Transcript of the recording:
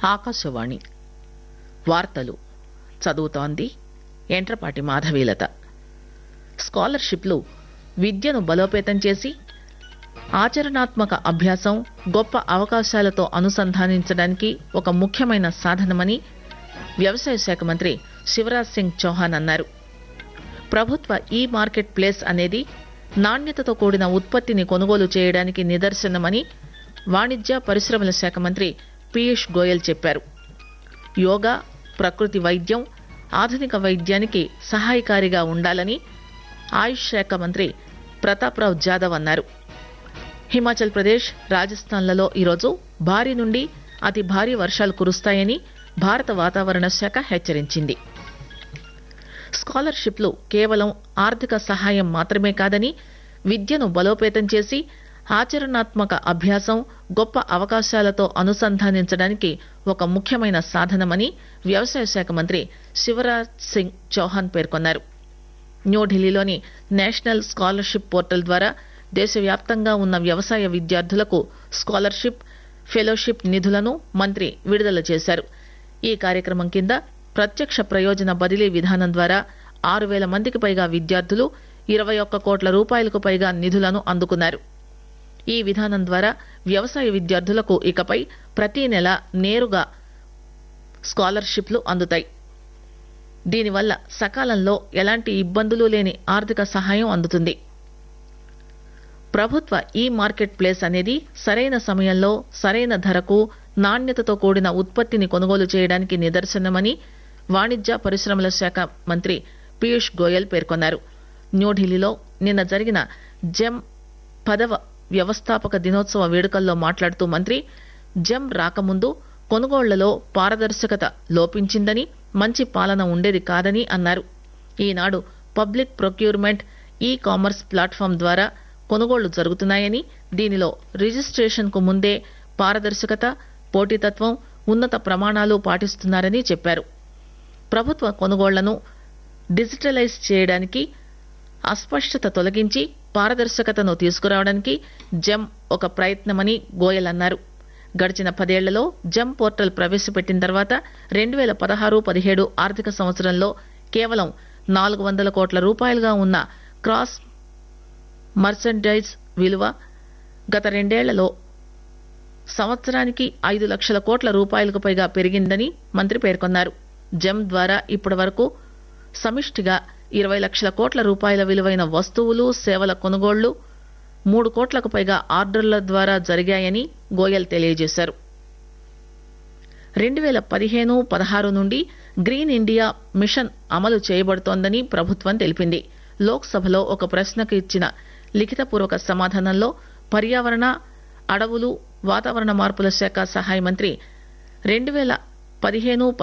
ఆకాశవాణి వార్తలు చదువుతోంది ఎంట్రపాటి మాధవీలత స్కాలర్షిప్లు విద్యను బలోపేతం చేసి ఆచరణాత్మక అభ్యాసం గొప్ప అవకాశాలతో అనుసంధానించడానికి ఒక ముఖ్యమైన సాధనమని వ్యవసాయ శాఖ మంత్రి శివరాజ్ సింగ్ చౌహాన్ అన్నారు ప్రభుత్వ ఈ మార్కెట్ ప్లేస్ అనేది నాణ్యతతో కూడిన ఉత్పత్తిని కొనుగోలు చేయడానికి నిదర్శనమని వాణిజ్య పరిశ్రమల శాఖ మంత్రి పీయూష్ గోయల్ చెప్పారు యోగా ప్రకృతి వైద్యం ఆధునిక వైద్యానికి సహాయకారిగా ఉండాలని ఆయుష్ శాఖ మంత్రి ప్రతాప్రావ్ జాదవ్ అన్నారు హిమాచల్ ప్రదేశ్ రాజస్థాన్లలో ఈరోజు భారీ నుండి అతి భారీ వర్షాలు కురుస్తాయని భారత వాతావరణ శాఖ హెచ్చరించింది స్కాలర్షిప్లు కేవలం ఆర్థిక సహాయం మాత్రమే కాదని విద్యను బలోపేతం చేసి ఆచరణాత్మక అభ్యాసం గొప్ప అవకాశాలతో అనుసంధానించడానికి ఒక ముఖ్యమైన సాధనమని వ్యవసాయ శాఖ మంత్రి శివరాజ్ సింగ్ చౌహాన్ పేర్కొన్నారు న్యూఢిల్లీలోని నేషనల్ స్కాలర్షిప్ పోర్టల్ ద్వారా దేశవ్యాప్తంగా ఉన్న వ్యవసాయ విద్యార్థులకు స్కాలర్షిప్ ఫెలోషిప్ నిధులను మంత్రి విడుదల చేశారు ఈ కార్యక్రమం కింద ప్రత్యక్ష ప్రయోజన బదిలీ విధానం ద్వారా ఆరు వేల మందికి పైగా విద్యార్థులు ఇరవై ఒక్క కోట్ల రూపాయలకు పైగా నిధులను అందుకున్నారు ఈ విధానం ద్వారా వ్యవసాయ విద్యార్థులకు ఇకపై ప్రతి నెల నేరుగా స్కాలర్షిప్లు అందుతాయి దీనివల్ల సకాలంలో ఎలాంటి ఇబ్బందులు లేని ఆర్థిక సహాయం అందుతుంది ప్రభుత్వ ఈ మార్కెట్ ప్లేస్ అనేది సరైన సమయంలో సరైన ధరకు నాణ్యతతో కూడిన ఉత్పత్తిని కొనుగోలు చేయడానికి నిదర్శనమని వాణిజ్య పరిశ్రమల శాఖ మంత్రి పీయూష్ గోయల్ పేర్కొన్నారు న్యూఢిల్లీలో నిన్న జరిగిన జెమ్ పదవ వ్యవస్థాపక దినోత్సవ వేడుకల్లో మాట్లాడుతూ మంత్రి జెమ్ రాకముందు కొనుగోళ్లలో పారదర్శకత లోపించిందని మంచి పాలన ఉండేది కాదని అన్నారు ఈనాడు public procurement e-commerce platform ద్వారా కొనుగోళ్లు జరుగుతున్నాయని దీనిలో రిజిస్ట్రేషన్ కు ముందే పారదర్శకత పోటీతత్వం ఉన్నత ప్రమాణాలు పాటిస్తున్నారని చెప్పారు ప్రభుత్వ కొనుగోళ్లను డిజిటలైజ్ చేయడానికి అస్పష్టత తొలగించి పారదర్శకతను తీసుకురావడానికి జెమ్ ఒక ప్రయత్నమని గోయల్ అన్నారు గడిచిన పదేళ్లలో జెమ్ పోర్టల్ ప్రవేశపెట్టిన తర్వాత రెండు వేల పదహారు పదిహేడు ఆర్థిక సంవత్సరంలో కేవలం నాలుగు వందల కోట్ల రూపాయలుగా ఉన్న క్రాస్ మర్చండైజ్ విలువ గత రెండేళ్లలో సంవత్సరానికి ఐదు లక్షల కోట్ల రూపాయలకు పైగా పెరిగిందని మంత్రి పేర్కొన్నారు జెమ్ ద్వారా ఇప్పటి వరకు సమిష్టిగా ఇరవై లక్షల కోట్ల రూపాయల విలువైన వస్తువులు సేవల కొనుగోళ్లు మూడు కోట్లకు పైగా ఆర్డర్ల ద్వారా జరిగాయని గోయల్ తెలియజేశారు రెండు వేల పదిహేను పదహారు నుండి గ్రీన్ ఇండియా మిషన్ అమలు చేయబడుతోందని ప్రభుత్వం తెలిపింది లోక్సభలో ఒక ప్రశ్నకు ఇచ్చిన లిఖితపూర్వక సమాధానంలో పర్యావరణ అడవులు వాతావరణ మార్పుల శాఖ సహాయ మంత్రి రెండు వేల పదిహేను